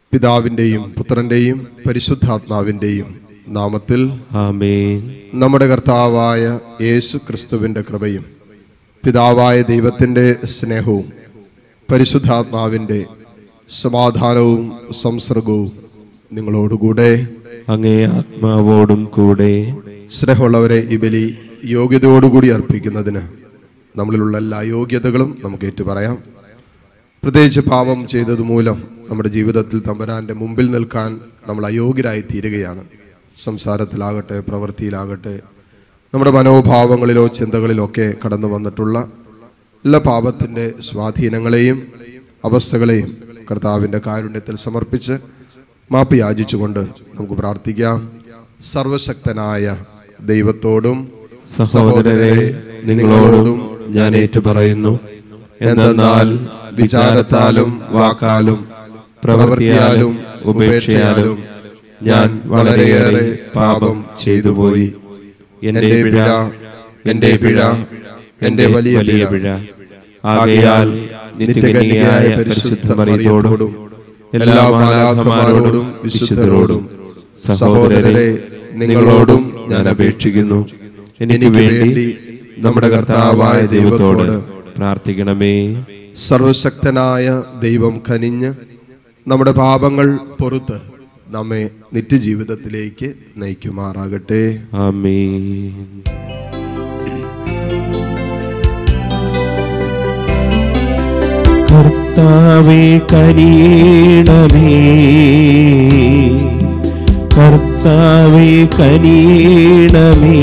പിതാവിൻ്റെയും പുത്രൻ്റെയും പരിശുദ്ധാത്മാവിൻ്റെയും നാമത്തിൽ ആമേൻ നമ്മുടെ കർത്താവായ യേശു ക്രിസ്തുവിൻ്റെ കൃപയും പിതാവായ ദൈവത്തിൻ്റെ സ്നേഹവും പരിശുദ്ധാത്മാവിൻ്റെ സമാധാനവും സംസർഗവും നിങ്ങളോടുകൂടെ അങ്ങേ ആത്മാവോടും കൂടെ സ്നേഹമുള്ളവരെ ഈ ബലി യോഗ്യതയോടുകൂടി അർപ്പിക്കുന്നതിന് നമ്മളിലുള്ള എല്ലാ യോഗ്യതകളും നമുക്ക് ഏറ്റുപറയാം പ്രത്യേകിച്ച് പാപം ചെയ്തത് മൂലം നമ്മുടെ ജീവിതത്തിൽ തമ്പരാന്റെ മുമ്പിൽ നിൽക്കാൻ നമ്മൾ അയോഗ്യരായി തീരുകയാണ് സംസാരത്തിലാകട്ടെ പ്രവൃത്തിയിലാകട്ടെ നമ്മുടെ മനോഭാവങ്ങളിലോ ചിന്തകളിലോ ഒക്കെ കടന്നു വന്നിട്ടുള്ള എല്ലാ പാപത്തിൻ്റെ സ്വാധീനങ്ങളെയും അവസ്ഥകളെയും കർത്താവിൻ്റെ കാരുണ്യത്തിൽ സമർപ്പിച്ച് മാപ്പ് യാചിച്ചുകൊണ്ട് നമുക്ക് പ്രാർത്ഥിക്കാം സർവശക്തനായ ദൈവത്തോടും സഹോദരരെ നിങ്ങളോടും ഞാൻ ഏറ്റുപറയുന്നു എന്തെന്നാൽ വിചാരത്താലും വാക്കാലും പ്രവൃത്തിയാലും ഉപേക്ഷയാലും ഞാൻ വളരെയേറെ പാപം ചെയ്തുപോയി എന്റെ പിഴ എന്റെ പിഴ എന്റെ വലിയ പിഴ ആകയാൽ നിത്യകന്യയായ പരിശുദ്ധ മറിയത്തോടും എല്ലാ മാലാഖമാരോടും വിശുദ്ധരോടും സഹോദരരെ നിങ്ങളോടും ഞാൻ അപേക്ഷിക്കുന്നു എനിക്ക് വേണ്ടി നമ്മുടെ കർത്താവായ ദൈവത്തോട് പ്രാർത്ഥിക്കണമേ സർവശക്തനായ ദൈവം കനിഞ്ഞ് നമ്മുടെ പാപങ്ങൾ പൊറുത്ത് നമ്മെ നിത്യജീവിതത്തിലേക്ക് നയിക്കുമാറാകട്ടെ ആമേൻ കർത്താവേ കനിയണമേ കർത്താവേ കനിയണമേ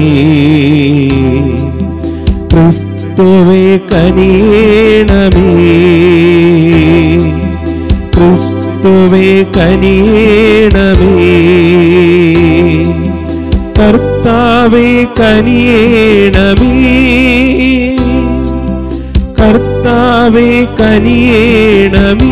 ക്രിസ്തുവേ കനിയണമേ ക്രിസ്തുവേ കനിയണമേ കർത്താവേ കനിയണമേ കർത്താവേ കനിയണമേ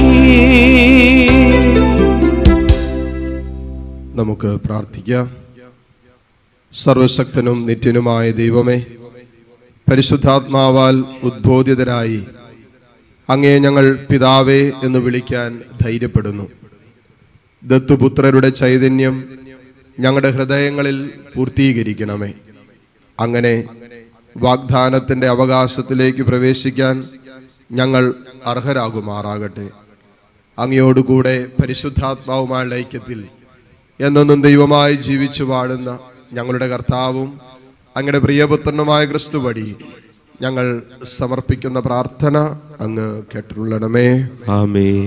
നമുക്ക് പ്രാർത്ഥിക്കാം സർവശക്തനും നിത്യനുമായ ദൈവമേ പരിശുദ്ധാത്മാവാൽ ഉദ്ബോധിതരായി അങ്ങേ ഞങ്ങൾ പിതാവേ എന്ന് വിളിക്കാൻ ധൈര്യപ്പെടുന്നു ദത്തുപുത്രരുടെ ചൈതന്യം ഞങ്ങളുടെ ഹൃദയങ്ങളിൽ പൂർത്തീകരിക്കണമേ അങ്ങനെ വാഗ്ദാനത്തിന്റെ അവകാശത്തിലേക്ക് പ്രവേശിക്കാൻ ഞങ്ങൾ അർഹരാകുമാറാകട്ടെ അങ്ങയോടുകൂടെ പരിശുദ്ധാത്മാവുമായുള്ള ഐക്യത്തിൽ എന്നെന്നും ദൈവമായി ജീവിച്ചു വാഴുന്ന ഞങ്ങളുടെ കർത്താവും അങ്ങയുടെ പ്രിയപുത്രനുമായ ക്രിസ്തു വഴി ഞങ്ങൾ സമർപ്പിക്കുന്ന പ്രാർത്ഥന അങ്ങ് കേട്ടുള്ളണമേ ആമേൻ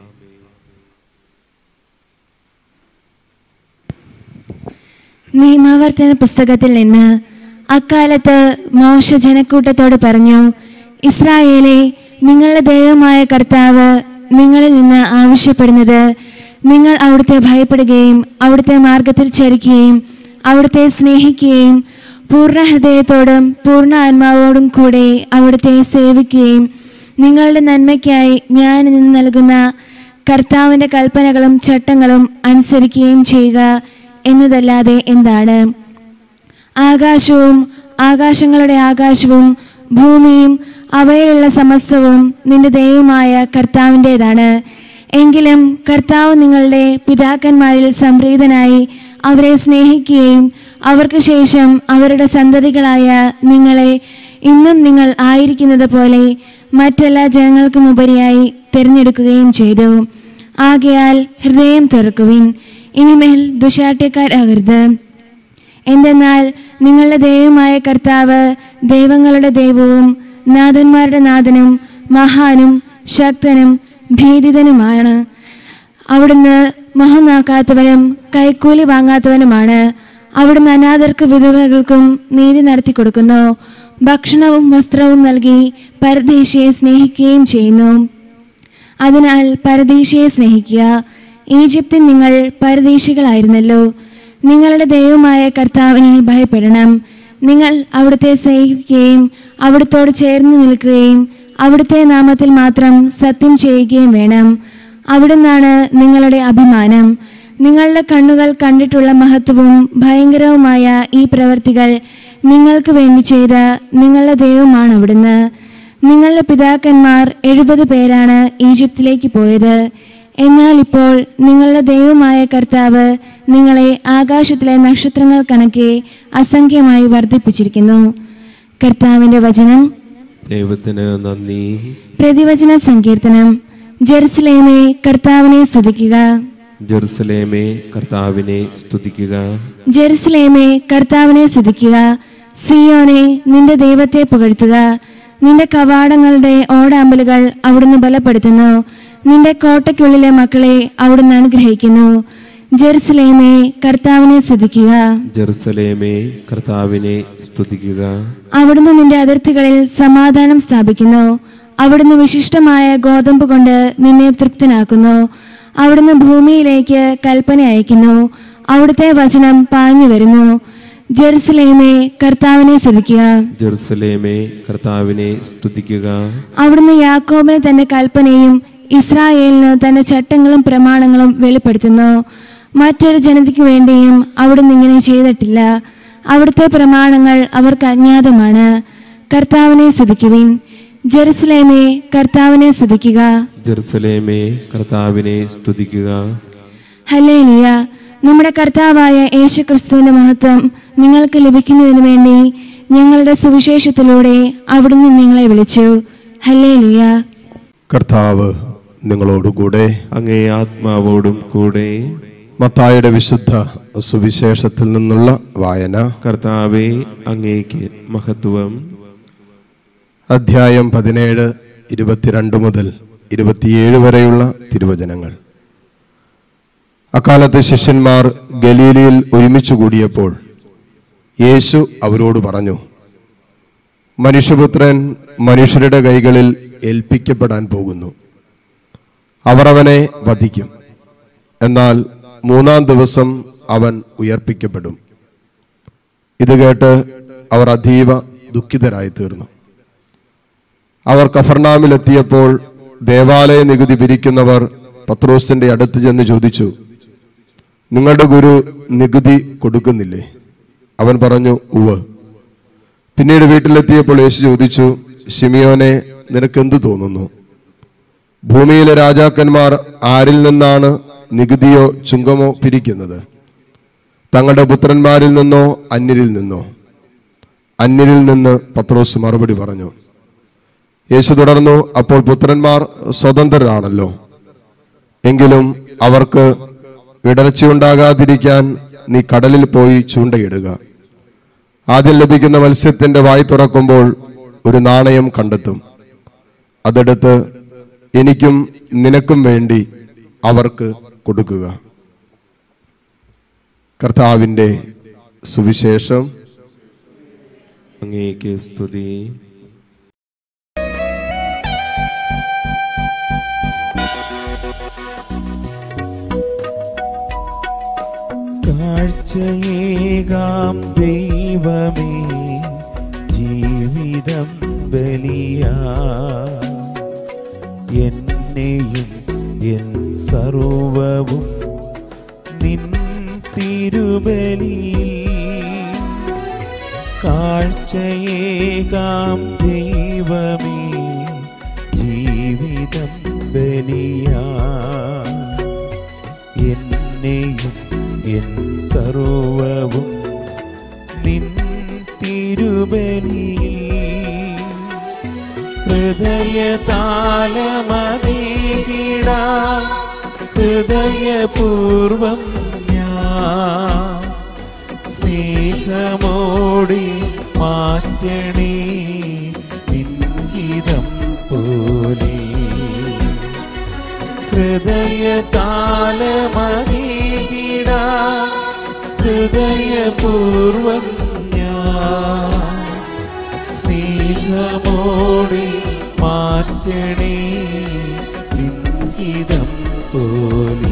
നിയമാവർത്തന പുസ്തകത്തിൽ നിന്ന് അക്കാലത്ത് മോശ ജനക്കൂട്ടത്തോട് പറഞ്ഞു ഇസ്രായേലെ നിങ്ങളുടെ ദൈവമായ കർത്താവ് നിങ്ങളിൽ നിന്ന് ആവശ്യപ്പെടുന്നത് നിങ്ങൾ അവിടുത്തെ ഭയപ്പെടുകയും അവിടുത്തെ മാർഗത്തിൽ ചരിക്കുകയും അവിടുത്തെ സ്നേഹിക്കുകയും പൂർണ്ണ ഹൃദയത്തോടും പൂർണ്ണ ആത്മാവോടും കൂടെ അവിടുത്തെ സേവിക്കുകയും നിങ്ങളുടെ നന്മയ്ക്കായി ഞാൻ ഇന്ന് നൽകുന്ന കർത്താവിൻ്റെ കൽപ്പനകളും ചട്ടങ്ങളും അനുസരിക്കുകയും ചെയ്യുക എന്നതല്ലാതെ എന്താണ് ആകാശവും ആകാശങ്ങളുടെ ആകാശവും ഭൂമിയും അവയിലുള്ള സമസ്തവും നിന്റെ ദൈവമായ കർത്താവിൻ്റെതാണ് എങ്കിലും കർത്താവ് നിങ്ങളുടെ പിതാക്കന്മാരിൽ സംപ്രീതനായി അവരെ സ്നേഹിക്കുകയും അവർക്ക് ശേഷം അവരുടെ സന്തതികളായ നിങ്ങളെ ഇന്നും നിങ്ങൾ ആയിരിക്കുന്നത് പോലെ മറ്റെല്ലാ ജനങ്ങൾക്കും ഉപരിയായി തിരഞ്ഞെടുക്കുകയും ചെയ്തു ആകയാൽ ഹൃദയം തുറക്കുവിൻ ഇനിമേൽ ദുശാഠ്യക്കാരാകരുത് എന്തെന്നാൽ നിങ്ങളുടെ ദൈവമായ കർത്താവ് ദൈവങ്ങളുടെ ദൈവവും നാഥന്മാരുടെ നാഥനും മഹാനും ശക്തനും ഭീതിതനുമാണ് അവിടുന്ന് മഹനാക്കാത്തവനും കൈക്കൂലി വാങ്ങാത്തവനുമാണ് അവിടുന്ന് അനാഥർക്ക് വിധവകൾക്കും നീതി നടത്തി കൊടുക്കുന്നു ഭക്ഷണവും വസ്ത്രവും നൽകി പരദേശിയെ സ്നേഹിക്കുകയും ചെയ്യുന്നു അതിനാൽ പരദേശിയെ സ്നേഹിക്കുക ഈജിപ്തിൽ നിങ്ങൾ പരദേശികളായിരുന്നല്ലോ നിങ്ങളുടെ ദൈവമായ കർത്താവിനെ ഭയപ്പെടണം നിങ്ങൾ അവിടുത്തെ സ്നേഹിക്കുകയും അവിടുത്തോട് ചേർന്ന് നിൽക്കുകയും അവിടുത്തെ നാമത്തിൽ മാത്രം സത്യം ചെയ്യുകയും വേണം അവിടുന്നാണ് നിങ്ങളുടെ അഭിമാനം നിങ്ങളുടെ കണ്ണുകൾ കണ്ടിട്ടുള്ള മഹത്വവും ഭയങ്കരവുമായ ഈ പ്രവർത്തികൾ നിങ്ങൾക്ക് വേണ്ടി ചെയ്ത നിങ്ങളുടെ ദൈവമാണ് അവിടുന്ന് നിങ്ങളുടെ പിതാക്കന്മാർ എഴുപത് പേരാണ് ഈജിപ്തിലേക്ക് പോയത് എന്നാൽ ഇപ്പോൾ നിങ്ങളുടെ ദൈവമായ കർത്താവ് നിങ്ങളെ ആകാശത്തിലെ നക്ഷത്രങ്ങൾ കണക്കെ അസംഖ്യമായി വർദ്ധിപ്പിച്ചിരിക്കുന്നു കർത്താവിന്റെ വചനം ദൈവത്തിന് നന്ദി പ്രതിവചന സങ്കീർത്തനം ജെറുസലേമേ കർത്താവിനെ സ്തുതിക്കുക ജെറുസലേമേ കർത്താവിനെ സ്തുതിക്കുക ജെറുസലേമേ കർത്താവിനെ സ്തുതിക്കുക സിയോനെ നിന്റെ ദൈവത്തെ പുകഴ്ത്തുക നിന്റെ കവാടങ്ങളുടെ ഓടാമ്പലുകൾ അവിടുന്ന് ബലപ്പെടുത്തുന്നു നിന്റെ കോട്ടയ്ക്കുള്ളിലെ മക്കളെ അവിടുന്ന് അനുഗ്രഹിക്കുന്നു ജെറുസലേമേ കർത്താവിനെ സ്തുതിക്കുക ജെറുസലേമേ കർത്താവിനെ സ്തുതിക്കുക അവിടുന്ന് നിന്റെ അതിർത്തികളിൽ സമാധാനം സ്ഥാപിക്കുന്നു അവിടുന്ന് വിശിഷ്ടമായ ഗോതമ്പ് കൊണ്ട് നിന്നെ തൃപ്തനാക്കുന്നു അവിടുന്ന് ഭൂമിയിലേക്ക് കൽപ്പന അയക്കുന്നു അവിടുത്തെ വചനം പാഞ്ഞു വരുന്നു ജെറുസലേമേ കർത്താവിനെ സ്തുതിക്കുക ജെറുസലേമേ കർത്താവിനെ സ്തുതിക്കുക അവിടുന്ന് യാക്കോബിന് തന്റെ കൽപ്പനയും ഇസ്രായേലിന് തന്റെ ചട്ടങ്ങളും പ്രമാണങ്ങളും വെളിപ്പെടുത്തുന്നു മറ്റൊരു ജനതയ്ക്ക് വേണ്ടിയും അവിടുന്ന് ഇങ്ങനെ ചെയ്തിട്ടില്ല അവിടുത്തെ പ്രമാണങ്ങൾ അവർക്ക് അജ്ഞാതമാണ് കർത്താവിനെ സ്തുതിക്കുവിൻ ജെറുസലേമേ കർത്താവിനെ സ്തുതിക്കുക ജെറുസലേമേ കർത്താവിനെ സ്തുതിക്കുക ഹല്ലേലൂയ നമ്മുടെ കർത്താവായ യേശുക്രിസ്തുവിന്റെ മഹത്വം നിങ്ങൾക്ക് ലഭിക്കുന്നതിന് വേണ്ടി ഞങ്ങളുടെ സുവിശേഷത്തിലൂടെ അവിടുന്ന് നിങ്ങളെ വിളിച്ചു ഹല്ലേലൂയ കർത്താവ് നിങ്ങളോടുകൂടെ അങ്ങേ ആത്മാവോടും കൂടെ മത്തായുടെ വിശുദ്ധ സുവിശേഷത്തിൽ നിന്നുള്ള വായന കർത്താവെ അങ്ങേക്ക് മഹത്വം അധ്യായം പതിനേഴ് ഇരുപത്തിരണ്ട് മുതൽ ഇരുപത്തിയേഴ് വരെയുള്ള തിരുവചനങ്ങൾ അക്കാലത്ത് ശിഷ്യന്മാർ ഗലീലയിൽ ഒരുമിച്ച് കൂടിയപ്പോൾ യേശു അവരോട് പറഞ്ഞു മനുഷ്യപുത്രൻ മനുഷ്യരുടെ കൈകളിൽ ഏൽപ്പിക്കപ്പെടാൻ പോകുന്നു അവർ അവനെ വധിക്കും എന്നാൽ മൂന്നാം ദിവസം അവൻ ഉയർപ്പിക്കപ്പെടും ഇത് കേട്ട് അവർ അതീവ ദുഃഖിതരായി തീർന്നു അവർ കഫർനാമിലെത്തിയപ്പോൾ ദേവാലയ നികുതി പിരിക്കുന്നവർ പത്രോസിന്റെ അടുത്ത് ചെന്ന് ചോദിച്ചു നിങ്ങളുടെ ഗുരു നികുതി കൊടുക്കുന്നില്ലേ അവൻ പറഞ്ഞു ഉവ് പിന്നീട് വീട്ടിലെത്തിയപ്പോൾ യേശു ചോദിച്ചു ഷിമിയോനെ നിനക്കെന്തു തോന്നുന്നു ഭൂമിയിലെ രാജാക്കന്മാർ ആരിൽ നിന്നാണ് നികുതിയോ ചുങ്കമോ പിരിക്കുന്നത് തങ്ങളുടെ പുത്രന്മാരിൽ നിന്നോ അന്യരിൽ നിന്നോ അന്യരിൽ നിന്ന് പത്രോസ് മറുപടി പറഞ്ഞു യേശു തുടർന്നു അപ്പോൾ പുത്രന്മാർ സ്വതന്ത്രരാണല്ലോ എങ്കിലും അവർക്ക് ഇടർച്ചയുണ്ടാകാതിരിക്കാൻ നീ കടലിൽ പോയി ചൂണ്ടയിടുക ആദ്യം ലഭിക്കുന്ന മത്സ്യത്തിന്റെ വായി തുറക്കുമ്പോൾ ഒരു നാണയം കണ്ടെത്തും അതെടുത്ത് എനിക്കും നിനക്കും വേണ്ടി അവർക്ക് കൊടുക്കുക കർത്താവിന്റെ സുവിശേഷം അങ്ങേക്ക് സ്തുതി കാഴ്ചയേകാം ദൈവമേ ജീവിതം ബലിയാ എന്നെയും എൻ സർവവും നിൻ തിരുബലിയിൽ കാഴ്ചയേകാം ദൈവമേ ജീവിതം ബലിയാ എന്നെയും എൻ സർവവും നിൻ തിരുബലിയിൽ ഹൃദയതാലമതീകിട ഹൃദയപൂർവം ഞാൻ സ്നേഹമോടി മാറ്റണേ നിൻഹിതം പോലെ ഹൃദയതാലമതീകിട ഹൃദയപൂർവം ഞാൻ സ്നേഹമോടി മാറ്റണേ നിൻഹിതം പോലെ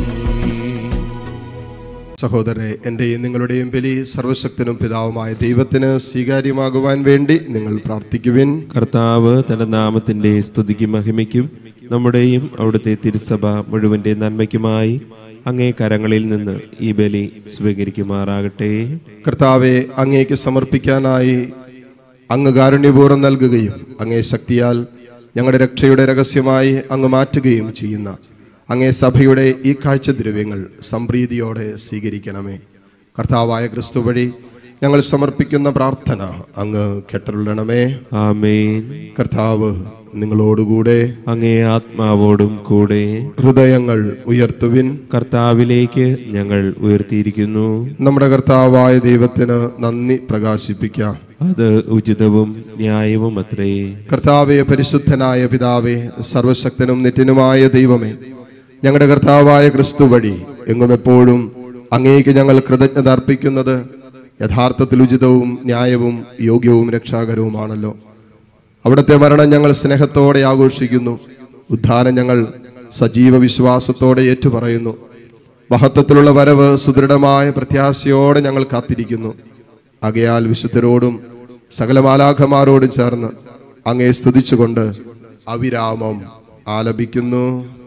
സഹോദരെ എൻ്റെയും നിങ്ങളുടെയും ബലി സർവശക്തനും പിതാവുമായ ദൈവത്തിന് സ്വീകാര്യമാകുവാൻ വേണ്ടി നിങ്ങൾ പ്രാർത്ഥിക്കുവിൻ കർത്താവ് തന്റെ നാമത്തിന്റെ സ്തുതിക്കും മഹിമയ്ക്കും നമ്മുടെയും അവിടുത്തെ തിരുസഭ മുഴുവന്റെ നന്മയ്ക്കുമായി അങ്ങേ കരങ്ങളിൽ നിന്ന് ഈ ബലി സ്വീകരിക്കുമാറാകട്ടെ കർത്താവെ അങ്ങേക്ക് സമർപ്പിക്കാനായി അങ്ങ് കാരുണ്യപൂർവ്വം നൽകുകയും അങ്ങേ ശക്തിയാൽ ഞങ്ങളുടെ രക്ഷയുടെ രഹസ്യമായി അങ്ങ് മാറ്റുകയും ചെയ്യുന്ന അങ്ങേ സഭയുടെ ഈ കാഴ്ചദ്രവ്യങ്ങൾ സംപ്രീതിയോടെ സ്വീകരിക്കണമേ കർത്താവായ ക്രിസ്തു വഴി ഞങ്ങൾ സമർപ്പിക്കുന്ന പ്രാർത്ഥന അങ്ങ് കെട്ടരുള്ളണമേ ആമേൻ കർത്താവ് നിങ്ങളോടുകൂടെ അങ്ങേ ആത്മാവോടും കൂടെ ഹൃദയങ്ങൾ ഉയർത്തുവിൻ കർത്താവിലേക്ക് ഞങ്ങൾ ഉയർത്തിയിരിക്കുന്നു നമ്മുടെ കർത്താവായ ദൈവത്തിന് നന്ദി പ്രകാശിപ്പിക്കാം അത് ഉചിതവും ന്യായവും അത്രേ കർത്താവെ പരിശുദ്ധനായ പിതാവേ സർവശക്തനും നിത്യനുമായ ദൈവമേ ഞങ്ങളുടെ കർത്താവായ ക്രിസ്തു വഴി എങ്ങും എപ്പോഴും അങ്ങേക്ക് ഞങ്ങൾ കൃതജ്ഞത അർപ്പിക്കുന്നത് യഥാർത്ഥത്തിൽ ഉചിതവും ന്യായവും യോഗ്യവും രക്ഷാകരവുമാണല്ലോ അവിടുത്തെ മരണം ഞങ്ങൾ സ്നേഹത്തോടെ ആഘോഷിക്കുന്നു ഉദ്ധാനം ഞങ്ങൾ സജീവ വിശ്വാസത്തോടെ ഏറ്റുപറയുന്നു മഹത്വത്തിലുള്ള വരവ് സുദൃഢമായ പ്രത്യാശയോടെ ഞങ്ങൾ കാത്തിരിക്കുന്നു ആകയാൽ വിശുദ്ധരോടും സകല മാലാഖമാരോടും ചേർന്ന് അങ്ങേ സ്തുതിച്ചുകൊണ്ട് അവിരാമം ആലപിക്കുന്നു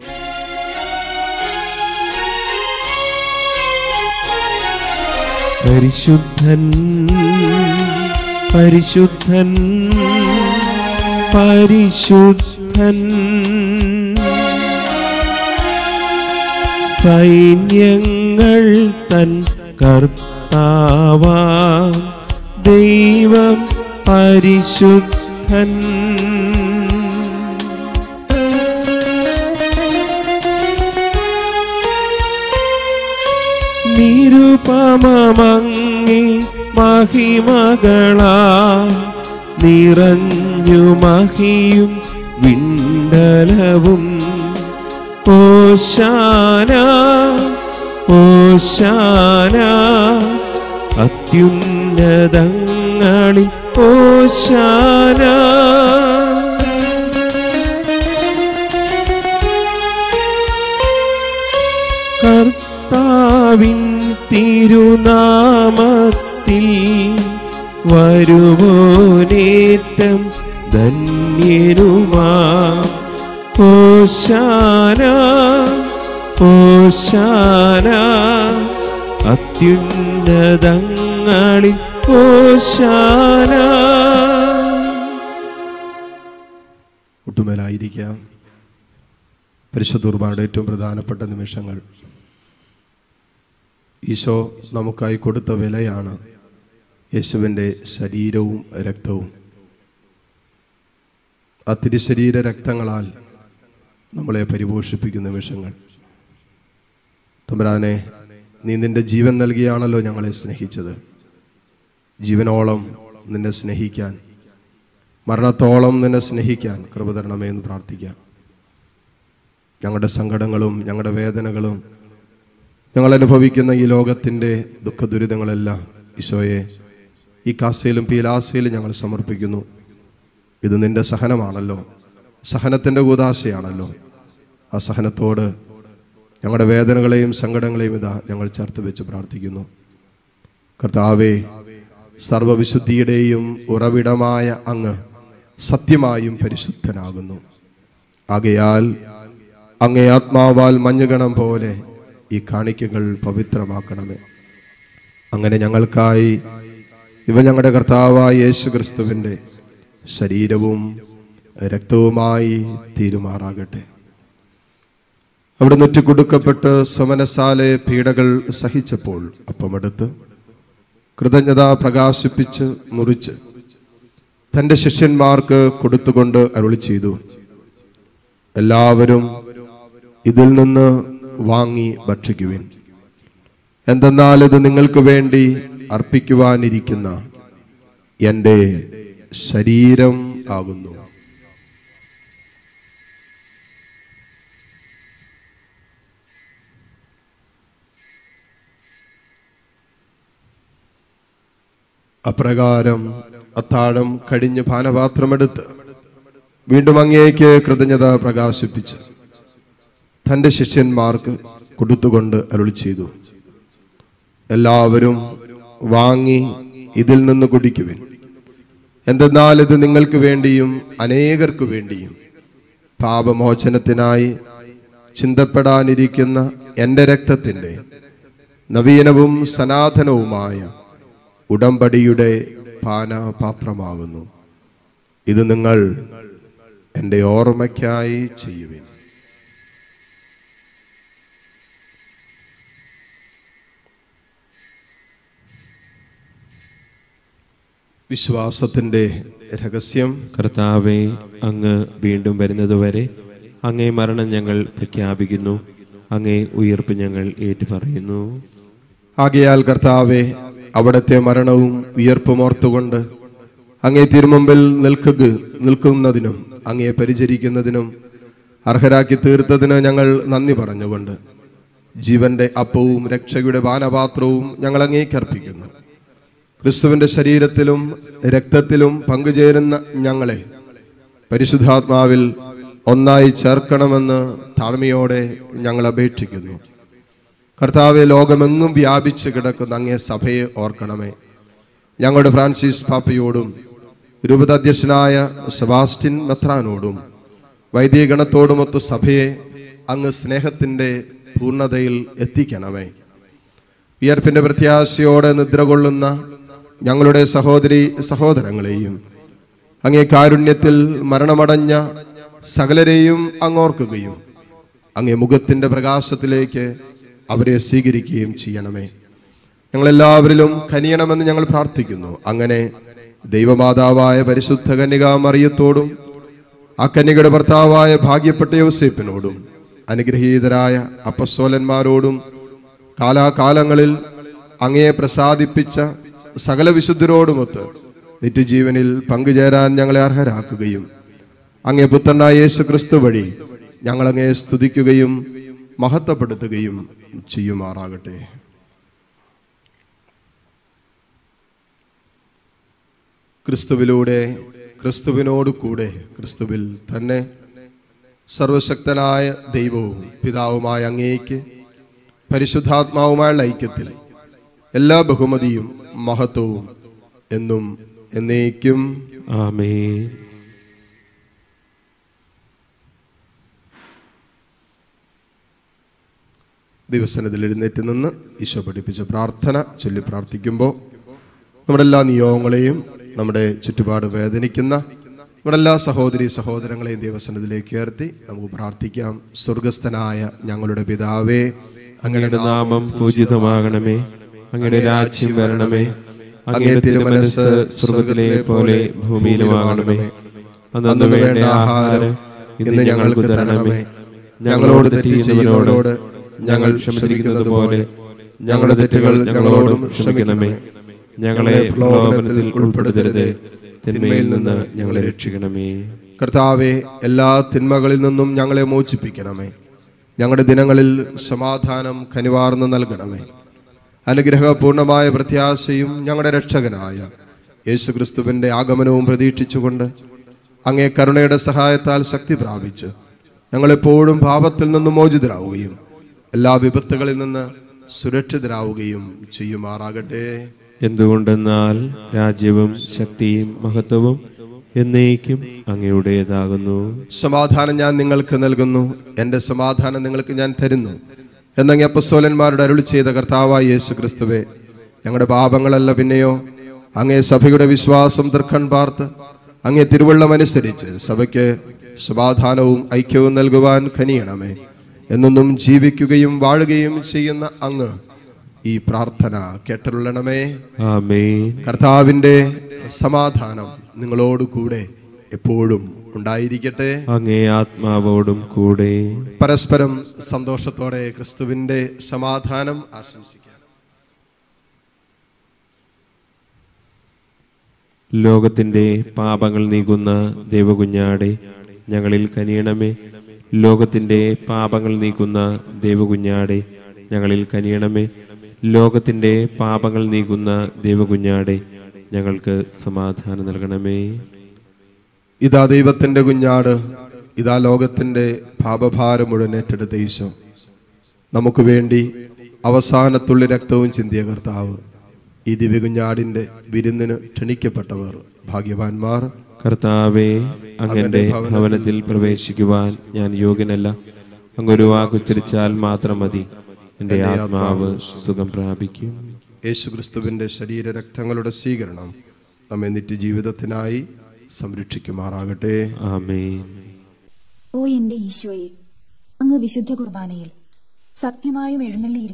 പരിശുദ്ധൻ പരിശുദ്ധൻ പരിശുദ്ധൻ സൈന്യങ്ങൾ തൻ കർത്താവാ ദൈവം പരിശുദ്ധൻ നിരുപമങ്ങി മഹിമകളാ നിറഞ്ഞു മഹിയും വിണ്ടലവും ഓശാന ഓശാന അത്യുന്നതങ്ങളിൽ ഓശാന കർത്താവിൻ തിരുനാമത്തിൽ വരുവോനേറ്റം ധന്യനുമാ ഓശാന ഓശാന അത്യുന്നതങ്ങളിൽ ഓശാന ഒട്ടുമേലായിരിക്കാം പരിശുദ്ധ കുർബാനയുടെ ഏറ്റവും പ്രധാനപ്പെട്ട നിമിഷങ്ങൾ ഈശോ നമുക്കായി കൊടുത്ത വിലയാണ് യേശുവിൻ്റെ ശരീരവും രക്തവും ആ തിരുശരീര രക്തങ്ങളാൽ നമ്മളെ പരിപോഷിപ്പിക്കുന്ന നിമിഷങ്ങൾ തമ്പുരാനെ നീ നിന്റെ ജീവൻ നൽകിയാണല്ലോ ഞങ്ങളെ സ്നേഹിച്ചത് ജീവനോളം നിന്നെ സ്നേഹിക്കാൻ മരണത്തോളം നിന്നെ സ്നേഹിക്കാൻ കൃപ തരണമേ എന്ന് പ്രാർത്ഥിക്കാം ഞങ്ങളുടെ സങ്കടങ്ങളും ഞങ്ങളുടെ വേദനകളും ഞങ്ങൾ അനുഭവിക്കുന്ന ഈ ലോകത്തിൻ്റെ ദുഃഖ ദുരിതങ്ങളെല്ലാം ഈശോയെ ഈ കാസയിലും പീലാസയിലും ഞങ്ങൾ സമർപ്പിക്കുന്നു ഇത് നിന്റെ സഹനമാണല്ലോ സഹനത്തിൻ്റെ കൂതാശയാണല്ലോ ആ സഹനത്തോട് ഞങ്ങളുടെ വേദനകളെയും സങ്കടങ്ങളെയും ഇതാ ഞങ്ങൾ ചേർത്ത് വെച്ച് പ്രാർത്ഥിക്കുന്നു കർത്താവേ സർവവിശുദ്ധിയുടെയും ഉറവിടമായ അങ്ങ് സത്യമായും പരിശുദ്ധനാകുന്നു ആകയാൽ അങ്ങേ ആത്മാവാൽ മഞ്ഞുകണം പോലെ ഈ കാണിക്കകൾ പവിത്രമാക്കണമേ അങ്ങനെ ഞങ്ങൾക്കായി ഇവ ഞങ്ങളുടെ കർത്താവായ യേശു ക്രിസ്തുവിൻ്റെ ശരീരവും രക്തവുമായി തീരുമാറാകട്ടെ അവിടെ നെറ്റി കൊടുക്കപ്പെട്ട് സമനസാലെ പീഡകൾ സഹിച്ചപ്പോൾ അപ്പമെടുത്ത് കൃതജ്ഞത പ്രകാശിപ്പിച്ച് മുറിച്ച് തൻ്റെ ശിഷ്യന്മാർക്ക് കൊടുത്തുകൊണ്ട് അരുളി ചെയ്തു എല്ലാവരും ഇതിൽ നിന്ന് വാങ്ങി ഭക്ഷിക്കുവിൻ എന്തെന്നാൽ ഇത് നിങ്ങൾക്ക് വേണ്ടി അർപ്പിക്കുവാനിരിക്കുന്ന എൻ്റെ ശരീരം ആകുന്നു അപ്രകാരം അത്താഴം കഴിഞ്ഞ് പാനപാത്രമെടുത്ത് വീണ്ടും അങ്ങേക്ക് കൃതജ്ഞത പ്രകാശിപ്പിച്ച് തൻ്റെ ശിഷ്യന്മാർക്ക് കൊടുത്തുകൊണ്ട് അരുളി ചെയ്തു എല്ലാവരും വാങ്ങി ഇതിൽ നിന്ന് കുടിക്കുവിൻ എന്തെന്നാൽ ഇത് നിങ്ങൾക്ക് വേണ്ടിയും അനേകർക്ക് വേണ്ടിയും പാപമോചനത്തിനായി ചിന്തപ്പെടാനിരിക്കുന്ന എൻ്റെ രക്തത്തിൻ്റെ നവീനവും സനാതനവുമായ ഉടമ്പടിയുടെ പാനപാത്രമാകുന്നു ഇത് നിങ്ങൾ എൻ്റെ ഓർമ്മയ്ക്കായി ചെയ്യുവിൻ വിശ്വാസത്തിന്റെ രഹസ്യം കർത്താവെ അങ്ങ് വീണ്ടും വരുന്നതുവരെ അങ്ങേ മരണം ഞങ്ങൾ പ്രഖ്യാപിക്കുന്നു അങ്ങേ ഉയർപ്പ് ഞങ്ങൾ ഏറ്റുപറയുന്നു ആകയാൽ കർത്താവെ അവിടത്തെ മരണവും ഉയർപ്പും ഓർത്തുകൊണ്ട് അങ്ങേ തിരുമുമ്പിൽ നിൽക്കുക നിൽക്കുന്നതിനും അങ്ങയെ പരിചരിക്കുന്നതിനും അർഹരാക്കി തീർത്തതിന് ഞങ്ങൾ നന്ദി പറഞ്ഞുകൊണ്ട് ജീവന്റെ അപ്പവും രക്ഷയുടെ പാനപാത്രവും ഞങ്ങൾ അങ്ങേക്ക് അർപ്പിക്കുന്നു ക്രിസ്തുവിന്റെ ശരീരത്തിലും രക്തത്തിലും പങ്കുചേരുന്ന ഞങ്ങളെ പരിശുദ്ധാത്മാവിൽ ഒന്നായി ചേർക്കണമെന്ന് താഴ്മയോടെ ഞങ്ങൾ അപേക്ഷിക്കുന്നു കർത്താവെ ലോകമെങ്ങും വ്യാപിച്ച് കിടക്കുന്ന അങ്ങേ സഭയെ ഓർക്കണമേ ഞങ്ങളുടെ ഫ്രാൻസിസ് പാപ്പയോടും രൂപതാധ്യക്ഷനായ സെബാസ്റ്റിൻ മെത്രാനോടും വൈദികഗണത്തോടുമൊത്തു സഭയെ അങ്ങ് സ്നേഹത്തിന്റെ പൂർണ്ണതയിൽ എത്തിക്കണമേ ഉയർപ്പിന്റെ പ്രത്യാശയോടെ നിദ്ര കൊള്ളുന്ന ഞങ്ങളുടെ സഹോദരി സഹോദരങ്ങളെയും അങ്ങേ കാരുണ്യത്തിൽ മരണമടഞ്ഞ സകലരെയും അങ്ങോർക്കുകയും അങ്ങേ മുഖത്തിന്റെ പ്രകാശത്തിലേക്ക് അവരെ സ്വീകരിക്കുകയും ചെയ്യണമേ ഞങ്ങളെല്ലാവരിലും കനിയണമെന്ന് ഞങ്ങൾ പ്രാർത്ഥിക്കുന്നു അങ്ങനെ ദൈവമാതാവായ പരിശുദ്ധ കന്യകാ മറിയത്തോടും ആ കന്യകയുടെ ഭർത്താവായ ഭാഗ്യപ്പെട്ട യോസേപ്പിനോടും അനുഗ്രഹീതരായ അപ്പസ്തോലന്മാരോടും കാലാകാലങ്ങളിൽ അങ്ങയെ പ്രസാദിപ്പിച്ച സകല വിശുദ്ധരോടുമൊത്ത് നിത്യജീവനിൽ പങ്കുചേരാൻ ഞങ്ങളെ അർഹരാക്കുകയും അങ്ങേ പുത്രനായ യേശു ക്രിസ്തു വഴി ഞങ്ങൾ അങ്ങയെ സ്തുതിക്കുകയും മഹത്വപ്പെടുത്തുകയും ചെയ്യുമാറാകട്ടെ ക്രിസ്തുവിലൂടെ ക്രിസ്തുവിനോട് കൂടെ ക്രിസ്തുവിൽ തന്നെ സർവശക്തനായ ദൈവവും പിതാവുമായ അങ്ങേക്ക് പരിശുദ്ധാത്മാവുമായുള്ള ഐക്യത്തിൽ എല്ലാ ബഹുമതിയും മഹത്വവും എന്നും എന്നേക്കും ആമേ ദിവസനത്തിൽ എഴുന്നേറ്റ് നിന്ന് ഈശോ പഠിപ്പിച്ച പ്രാർത്ഥന ചൊല്ലി പ്രാർത്ഥിക്കുമ്പോൾ നമ്മുടെ എല്ലാ നിയോഗങ്ങളെയും നമ്മുടെ ചുറ്റുപാട് വേദനിക്കുന്ന നമ്മുടെ എല്ലാ സഹോദരി സഹോദരങ്ങളെയും ദൈവസനത്തിലേക്ക് ഉയർത്തി നമുക്ക് പ്രാർത്ഥിക്കാം സ്വർഗസ്ഥനായ ഞങ്ങളുടെ പിതാവേ അങ്ങയുടെ നാമം പൂജിതമാകണമേ അങ്ങയുടെ രാജ്യം വരണമേ അങ്ങയുടെ തിരുമനസ് സ്വർഗത്തിലെ പോലെ ഭൂമിയിലുമാകണമേ അന്നു വേണ്ട ആഹാരം ഇന്ന് ഞങ്ങൾക്ക് തരണമേ ഞങ്ങളോട് തെറ്റ് ചെയ്യുന്നവരോട് ഞങ്ങൾ ക്ഷമിക്കുന്നത് പോലെ ഞങ്ങളുടെ തെറ്റുകൾ ഞങ്ങളോടും ക്ഷമിക്കണമേ ഞങ്ങളെ പ്രലോഭനത്തിൽ ഉൾപ്പെടുത്തരുത് തിന്മയിൽ നിന്ന് ഞങ്ങളെ രക്ഷിക്കണമേ കർത്താവെ എല്ലാ തിന്മകളിൽ നിന്നും ഞങ്ങളെ മോചിപ്പിക്കണമേ ഞങ്ങളുടെ ദിനങ്ങളിൽ സമാധാനം കനിവാർന്ന് നൽകണമേ അനുഗ്രഹപൂർണമായ പ്രത്യാശയും ഞങ്ങളുടെ രക്ഷകനായ യേശു ക്രിസ്തുവിന്റെ ആഗമനവും പ്രതീക്ഷിച്ചുകൊണ്ട് അങ്ങേ കരുണയുടെ സഹായത്താൽ ശക്തി പ്രാപിച്ച് ഞങ്ങളെപ്പോഴും പാപത്തിൽ നിന്ന് മോചിതരാവുകയും എല്ലാ വിപത്തുകളിൽ നിന്ന് സുരക്ഷിതരാവുകയും ചെയ്യുമാറാകട്ടെ എന്തുകൊണ്ടെന്നാൽ രാജ്യവും ശക്തിയും മഹത്വവും എന്നേക്കും അങ്ങയുടേതാകുന്നു സമാധാനം ഞാൻ നിങ്ങൾക്ക് നൽകുന്നു എൻ്റെ സമാധാനം നിങ്ങൾക്ക് ഞാൻ തരുന്നു എന്നങ്ങ് അപ്പസ്തോലന്മാരുടെ അരുളി ചെയ്ത കർത്താവായ യേശു ക്രിസ്തുവേ ഞങ്ങളുടെ പാപങ്ങളല്ല പിന്നെയോ അങ്ങേ സഭയുടെ വിശ്വാസം തൃക്കൺ പാർത്ത് അങ്ങേ തിരുവള്ളം അനുസരിച്ച് സഭയ്ക്ക് സമാധാനവും ഐക്യവും നൽകുവാൻ കനിയണമേ എന്നൊന്നും ജീവിക്കുകയും വാഴുകയും ചെയ്യുന്ന അങ്ങ് ഈ പ്രാർത്ഥന കേട്ടരുള്ളണമേ ആമേൻ കർത്താവിൻ്റെ സമാധാനം നിങ്ങളോട് കൂടെ എപ്പോഴും ഉണ്ടായിരിക്കട്ടെ അങ്ങേ ആത്മാവോടും കൂടെ പരസ്പരം സന്തോഷത്തോടെ ക്രിസ്തുവിന്റെ സമാധാനം ആശംസിക്കാം ലോകത്തിന്റെ പാപങ്ങൾ നീക്കുന്ന ദേവകുഞ്ഞാടെ ഞങ്ങളിൽ കനിയണമേ ലോകത്തിന്റെ പാപങ്ങൾ നീക്കുന്ന ദേവകുഞ്ഞാടെ ഞങ്ങളിൽ കനിയണമേ ലോകത്തിന്റെ പാപങ്ങൾ നീക്കുന്ന ദേവകുഞ്ഞാടെ ഞങ്ങൾക്ക് സമാധാനം നൽകണമേ ഇതാ ദൈവത്തിന്റെ കുഞ്ഞാട് ഇതാ ലോകത്തിന്റെ പാപഭാരം മുഴുവൻ ഏറ്റെടുത്ത ഈശോ നമുക്ക് വേണ്ടി അവസാനത്തുള്ളി രക്തവും ചിന്തിയ കർത്താവ് ഈ ദിവ്യകുഞ്ഞാടിന്റെ വിരുന്നിന് ക്ഷണിക്കപ്പെട്ടവർ ഭാഗ്യവാന്മാർ കർത്താവെ അങ്ങന്റെ ഭവനത്തിൽ പ്രവേശിക്കുവാൻ ഞാൻ യോഗ്യനല്ല അങ്ങൊരു വാക്കുച്ചരിച്ചാൽ മാത്രം മതി എന്റെ ആത്മാവ് സുഖം പ്രാപിക്കും യേശു ക്രിസ്തുവിന്റെ ശരീരരക്തങ്ങളുടെ സ്വീകരണം നമ്മെ നിത്യജീവിതത്തിനായി സംരക്ഷിക്കുമാറാകട്ടെ ആമേൻ ഓ എന്റെ ഈശോയെ അങ്ങ് വിശുദ്ധ കുർബാനയിൽ സത്യമായും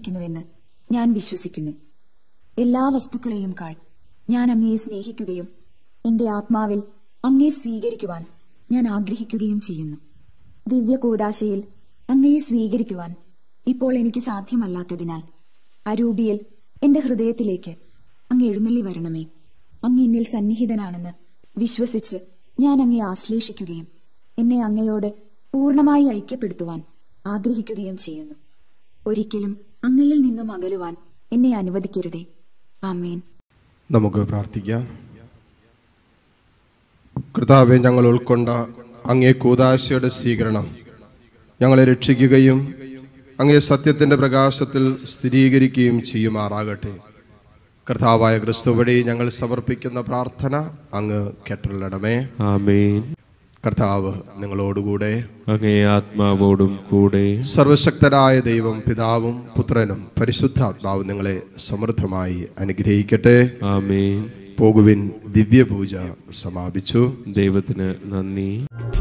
എഴുന്നള്ളിയിരിക്കുന്നുവെന്ന് ഞാൻ വിശ്വസിക്കുന്നു എല്ലാ വസ്തുക്കളെയും കാൾ ഞാൻ അങ്ങയെ സ്നേഹിക്കുകയും എന്റെ ആത്മാവിൽ അങ്ങേ സ്വീകരിക്കുവാൻ ഞാൻ ആഗ്രഹിക്കുകയും ചെയ്യുന്നു ദിവ്യ കൂടാശയിൽ അങ്ങയെ സ്വീകരിക്കുവാൻ ഇപ്പോൾ എനിക്ക് സാധ്യമല്ലാത്തതിനാൽ അരൂപിയിൽ എന്റെ ഹൃദയത്തിലേക്ക് അങ്ങ് എഴുന്നള്ളി വരണമേ അങ്ങ് എന്നിൽ സന്നിഹിതനാണെന്ന് വിശ്വസിച്ച് ഞാൻ അങ്ങയെ ആശ്ലേഷിക്കുകയും എന്നെ അങ്ങയോട് പൂർണ്ണമായി ഐക്യപ്പെടുത്തുവാൻ ആഗ്രഹിക്കുകയും ചെയ്യുന്നു ഒരിക്കലും അങ്ങയിൽ നിന്നും അകലുവാൻ എന്നെ അനുവദിക്കരുതേ ആമേൻ നമുക്ക് പ്രാർത്ഥിക്കാം കർത്താവെ ഞങ്ങൾ ഉൾക്കൊണ്ട അങ്ങേ കൂതാശയുടെ സ്വീകരണം ഞങ്ങളെ രക്ഷിക്കുകയും അങ്ങേ സത്യത്തിന്റെ പ്രകാശത്തിൽ സ്ഥിരീകരിക്കുകയും ചെയ്യുമാറാകട്ടെ കർത്താവായ ക്രിസ്തു വഴി ഞങ്ങൾ സമർപ്പിക്കുന്ന പ്രാർത്ഥന അങ്ങ് കേട്ടുള്ളടമേ ആമേൻ കർത്താവ് നിങ്ങളോടുകൂടെ അങ്ങേ ആത്മാവോടും കൂടെ സർവശക്തനായ ദൈവം പിതാവും പുത്രനും പരിശുദ്ധാത്മാവും നിങ്ങളെ സമൃദ്ധമായി അനുഗ്രഹിക്കട്ടെ ആമേൻ പോകുവിൻ ദിവ്യപൂജ സമാപിച്ചു ദൈവത്തിന് നന്ദി